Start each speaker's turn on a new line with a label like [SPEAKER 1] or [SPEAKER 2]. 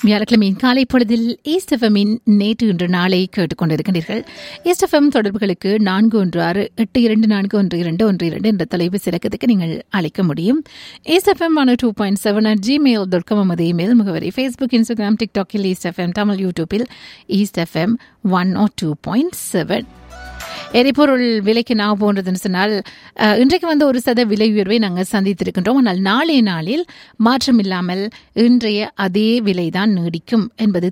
[SPEAKER 1] வியாழக்கிழமையின் காலை பொழுதில் ஈஸ்டஃபமின் நேற்று இன்று நாளை கேட்டுக்கொண்டிருக்கின்றீர்கள் ஈஸ்டஃபம் தொடர்புகளுக்கு நான்கு ஒன்று ஆறு எட்டு இரண்டு நான்கு ஒன்று இரண்டு ஒன்று இரண்டு என்ற தொலைபேசி இலக்கத்துக்கு நீங்கள் அழைக்க முடியும் East FM one two point seven at Gmail dot com நமது இமெயில் முகவரி ஃபேஸ்புக் இன்ஸ்டாகிராம் டிக்டாக்கில் ஈஸ்டஃபம் தமிழ் யூடியூப்பில் East FM one O two point seven எரிபொருள் விலைக்கு நான் போன்றதுன்னு சொன்னால் அஹ், இன்றைக்கு வந்து ஒரு சத விலை உயர்வை நாங்கள் சந்தித்திருக்கின்றோம் ஆனால் நாளைய நாளில் மாற்றம் இல்லாமல் இன்றைய அதே விலைதான் நீடிக்கும் என்பது